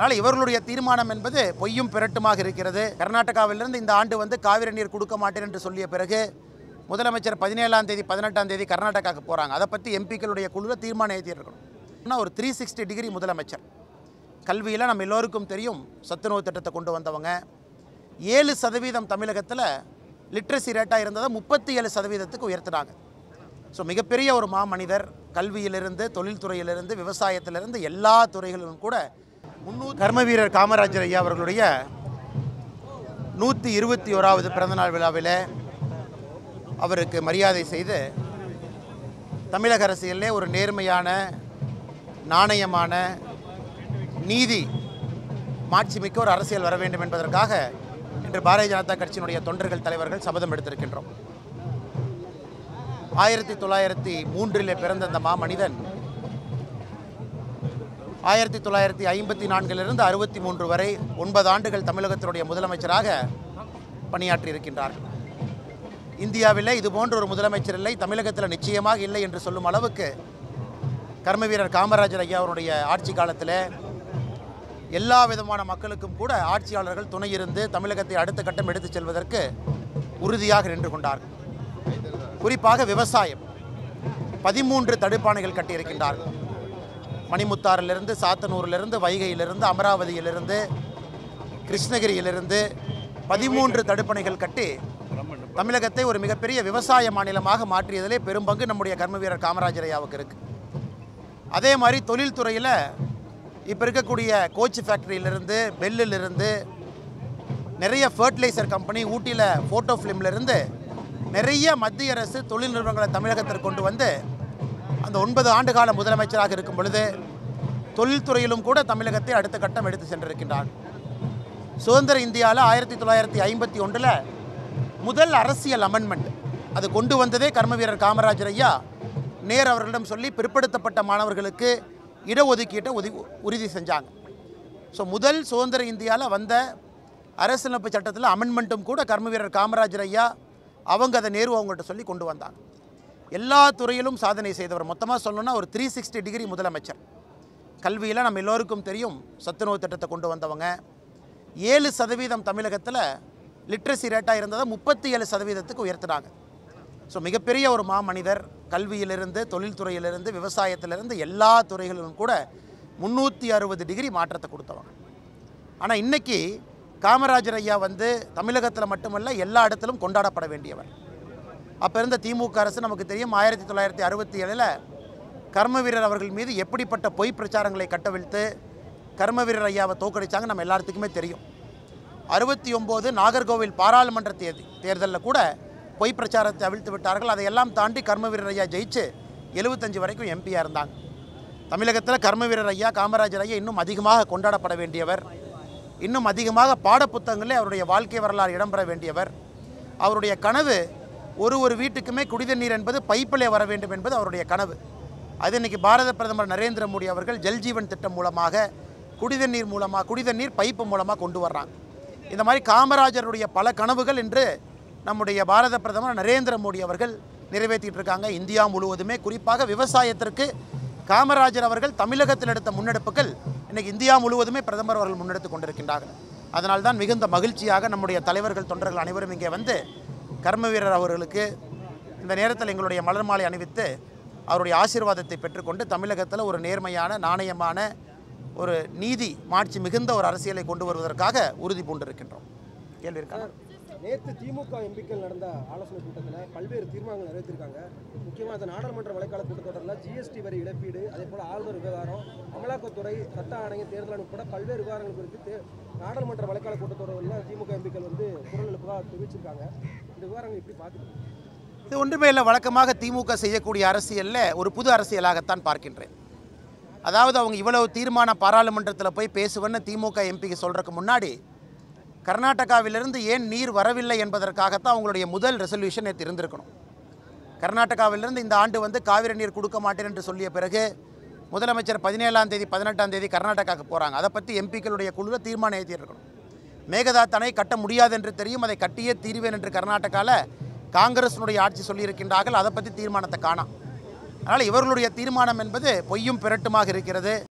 அதனால் இவர்களுடைய தீர்மானம் என்பது பொய்யும் பிரட்டுமாக இருக்கிறது கர்நாடகாவிலிருந்து இந்த ஆண்டு வந்து காவிரி நீர் கொடுக்க மாட்டேன் என்று சொல்லிய பிறகு முதலமைச்சர் பதினேழாம் தேதி பதினெட்டாம் தேதி கர்நாடகாவுக்கு போகிறாங்க அதை பற்றி எம்பிக்களுடைய குழுவில் தீர்மானம் ஏற்றிருக்கணும் ஆனால் ஒரு த்ரீ சிக்ஸ்டி டிகிரி முதலமைச்சர் கல்வியில் நம்ம எல்லோருக்கும் தெரியும் சத்துணவு திட்டத்தை கொண்டு வந்தவங்க ஏழு சதவீதம் தமிழகத்தில் லிட்ரஸி ரேட்டாக இருந்ததை முப்பத்தி ஏழு சதவீதத்துக்கு உயர்த்தினாங்க ஸோ மிகப்பெரிய ஒரு மாமனிதர் கல்வியிலிருந்து தொழில்துறையிலிருந்து விவசாயத்திலிருந்து எல்லா துறைகளிலும் கூட முன்னூறு கர்ம வீரர் காமராஜர் ஐயா அவர்களுடைய நூற்றி இருபத்தி ஓராவது பிறந்தநாள் விழாவில் அவருக்கு மரியாதை செய்து தமிழக அரசியலிலே ஒரு நேர்மையான நாணயமான நீதி மாட்சிமிக்க ஒரு அரசியல் வர வேண்டும் என்பதற்காக இன்று பாரதிய ஜனதா கட்சியினுடைய தொண்டர்கள் தலைவர்கள் சபதம் எடுத்திருக்கின்றோம் ஆயிரத்தி தொள்ளாயிரத்தி மூன்றிலே பிறந்த அந்த மாமனிதன் ஆயிரத்தி தொள்ளாயிரத்தி ஐம்பத்தி நான்கிலிருந்து அறுபத்தி மூன்று வரை ஒன்பது ஆண்டுகள் தமிழகத்தினுடைய முதலமைச்சராக பணியாற்றி இருக்கின்றார்கள் இந்தியாவில் இது போன்ற ஒரு முதலமைச்சர் இல்லை தமிழகத்தில் நிச்சயமாக இல்லை என்று சொல்லும் அளவுக்கு கர்ம வீரர் காமராஜர் ஐயா அவருடைய ஆட்சி காலத்தில் எல்லா விதமான மக்களுக்கும் கூட ஆட்சியாளர்கள் துணை இருந்து தமிழகத்தை அடுத்த கட்டம் எடுத்துச் செல்வதற்கு உறுதியாக நின்று கொண்டார்கள் குறிப்பாக விவசாயம் பதிமூன்று தடுப்பாணைகள் கட்டியிருக்கின்றார்கள் மணிமுத்தாறிலிருந்து சாத்தனூரிலிருந்து வைகையிலிருந்து அமராவதியிலிருந்து கிருஷ்ணகிரியிலிருந்து பதிமூன்று தடுப்பணைகள் கட்டி தமிழகத்தை ஒரு மிகப்பெரிய விவசாய மாநிலமாக மாற்றியதிலே பெரும்பங்கு நம்முடைய கர்ம வீரர் காமராஜர் ஐயாவுக்கு இருக்கு அதே மாதிரி தொழில்துறையில் இப்போ இருக்கக்கூடிய கோச் ஃபேக்ட்ரியிலிருந்து பெல்லிலிருந்து நிறைய ஃபர்டிலைசர் கம்பெனி ஊட்டியில் ஃபோட்டோ ஃபிலிம்லேருந்து நிறைய மத்திய அரசு தொழில் நிறுவனங்களை தமிழகத்திற்கு கொண்டு வந்து அந்த ஒன்பது ஆண்டுகால முதலமைச்சராக இருக்கும் பொழுது தொழில்துறையிலும் கூட தமிழகத்தை அடுத்த கட்டம் எடுத்து சென்றிருக்கின்றார் சுதந்திர இந்தியாவில் ஆயிரத்தி தொள்ளாயிரத்தி ஐம்பத்தி ஒன்றில் முதல் அரசியல் அமெண்ட்மெண்ட் அது கொண்டு வந்ததே கர்ம வீரர் காமராஜர் ஐயா நேர் அவர்களிடம் சொல்லி பிற்படுத்தப்பட்ட மாணவர்களுக்கு இடஒதுக்கீட்டை உதி உறுதி செஞ்சாங்க ஸோ முதல் சுதந்திர இந்தியாவில் வந்த அரசியலமைப்பு சட்டத்தில் அமெண்ட்மெண்ட்டும் கூட கர்ம வீரர் காமராஜர் ஐயா அவங்க அதை நேரு அவங்கள்ட்ட சொல்லி கொண்டு வந்தாங்க எல்லா துறையிலும் சாதனை செய்தவர் மொத்தமாக சொல்லணும்னா ஒரு த்ரீ சிக்ஸ்டி டிகிரி முதலமைச்சர் கல்வியில் நம்ம எல்லோருக்கும் தெரியும் சத்துணவு திட்டத்தை கொண்டு வந்தவங்க ஏழு சதவீதம் தமிழகத்தில் லிட்ரஸி ரேட்டாக இருந்ததை முப்பத்தி ஏழு சதவீதத்துக்கு உயர்த்தினாங்க ஸோ மிகப்பெரிய ஒரு மாமனிதர் கல்வியிலிருந்து தொழில்துறையிலிருந்து விவசாயத்திலிருந்து எல்லா துறைகளிலும் கூட முந்நூற்றி அறுபது டிகிரி மாற்றத்தை கொடுத்தவங்க ஆனால் இன்னைக்கு காமராஜர் ஐயா வந்து தமிழகத்தில் மட்டுமல்ல எல்லா இடத்திலும் கொண்டாடப்பட வேண்டியவர் அப்போ இருந்த திமுக அரசு நமக்கு தெரியும் ஆயிரத்தி தொள்ளாயிரத்தி அறுபத்தி ஏழில் கர்ம வீரர் அவர்கள் மீது எப்படிப்பட்ட பொய் பிரச்சாரங்களை கட்டவிழ்த்து கர்ம வீரர் ஐயாவை தோக்கடிச்சாங்க நம்ம எல்லாத்துக்குமே தெரியும் அறுபத்தி ஒம்போது நாகர்கோவில் பாராளுமன்ற தேதி தேர்தலில் கூட பொய் பிரச்சாரத்தை அவிழ்த்து விட்டார்கள் அதையெல்லாம் தாண்டி கர்ம வீரர் ஐயா ஜெயிச்சு எழுபத்தஞ்சு வரைக்கும் எம்பியாக இருந்தாங்க தமிழகத்தில் கர்ம வீரர் ஐயா காமராஜர் ஐயா இன்னும் அதிகமாக கொண்டாடப்பட வேண்டியவர் இன்னும் அதிகமாக பாடப்புத்தகங்களே அவருடைய வாழ்க்கை வரலாறு இடம்பெற வேண்டியவர் அவருடைய கனவு ஒரு ஒரு வீட்டுக்குமே குடித நீர் என்பது பைப்பிலே வர வேண்டும் என்பது அவருடைய கனவு அது இன்னைக்கு பாரத பிரதமர் நரேந்திர மோடி அவர்கள் ஜல்ஜீவன் திட்டம் மூலமாக குடித நீர் மூலமாக குடித நீர் பைப்பு மூலமாக கொண்டு வர்றாங்க இந்த மாதிரி காமராஜருடைய பல கனவுகள் இன்று நம்முடைய பாரத பிரதமர் நரேந்திர மோடி அவர்கள் நிறைவேற்றிட்டு இருக்காங்க இந்தியா முழுவதுமே குறிப்பாக விவசாயத்திற்கு காமராஜர் அவர்கள் தமிழகத்தில் எடுத்த முன்னெடுப்புகள் இன்னைக்கு இந்தியா முழுவதுமே பிரதமர் அவர்கள் முன்னெடுத்து கொண்டிருக்கின்றார்கள் அதனால்தான் மிகுந்த மகிழ்ச்சியாக நம்முடைய தலைவர்கள் தொண்டர்கள் அனைவரும் இங்கே வந்து கர்ம வீரர் அவர்களுக்கு இந்த நேரத்தில் எங்களுடைய மலர் மாலை அணிவித்து அவருடைய ஆசீர்வாதத்தை பெற்றுக்கொண்டு தமிழகத்தில் ஒரு நேர்மையான நாணயமான ஒரு நீதி மாட்சி மிகுந்த ஒரு அரசியலை கொண்டு வருவதற்காக உறுதி பூண்டிருக்கின்றோம் கேள்வி இருக்கா நேற்று திமுக எம்பிக்கள் நடந்த ஆலோசனை கூட்டத்தில் பல்வேறு தீர்மானங்கள் நிறைவேற்றிருக்காங்க முக்கியமாக அந்த நாடாளுமன்ற மழைக்கால கூட்டத்தொடரில் ஜிஎஸ்டி வரி இழப்பீடு அதே போல் ஆளுநர் விவகாரம் அமலாக்கத்துறை சட்ட ஆணையம் தேர்தல் உட்பட பல்வேறு விவகாரங்கள் குறித்து தே- நாடாளுமன்ற மழைக்கால கூட்டத்தொடரில் திமுக எம்பிக்கள் வந்து குரல் எழுப்பதாக தெரிவிச்சிருக்காங்க இந்த விவகாரங்கள் எப்படி பார்க்குறீங்க இது ஒன்றுமே இல்லை வழக்கமாக திமுக செய்யக்கூடிய அரசியலில் ஒரு புது அரசியலாகத்தான் பார்க்கின்றேன் அதாவது அவங்க இவ்வளவு தீர்மான பாராளுமன்றத்தில் போய் பேசுவேன்னு திமுக எம்பிக்கு சொல்கிறதுக்கு முன்னாடி கர்நாடகாவிலிருந்து ஏன் நீர் வரவில்லை என்பதற்காகத்தான் அவங்களுடைய முதல் ரெசல்யூஷன் நேற்று இருந்திருக்கணும் கர்நாடகாவிலிருந்து இந்த ஆண்டு வந்து காவிரி நீர் கொடுக்க மாட்டேன் என்று சொல்லிய பிறகு முதலமைச்சர் பதினேழாம் தேதி பதினெட்டாம் தேதி கர்நாடகாவுக்கு போகிறாங்க அதை பற்றி எம்பிக்களுடைய குழுவில் தீர்மானம் ஏற்றிருக்கணும் மேகதாத் அணை கட்ட முடியாது என்று தெரியும் அதை கட்டியே தீர்வேன் என்று கர்நாடகாவில் காங்கிரஸினுடைய ஆட்சி சொல்லியிருக்கின்றார்கள் அதை பற்றி தீர்மானத்தை காணாம் அதனால் இவர்களுடைய தீர்மானம் என்பது பொய்யும் பிரட்டுமாக இருக்கிறது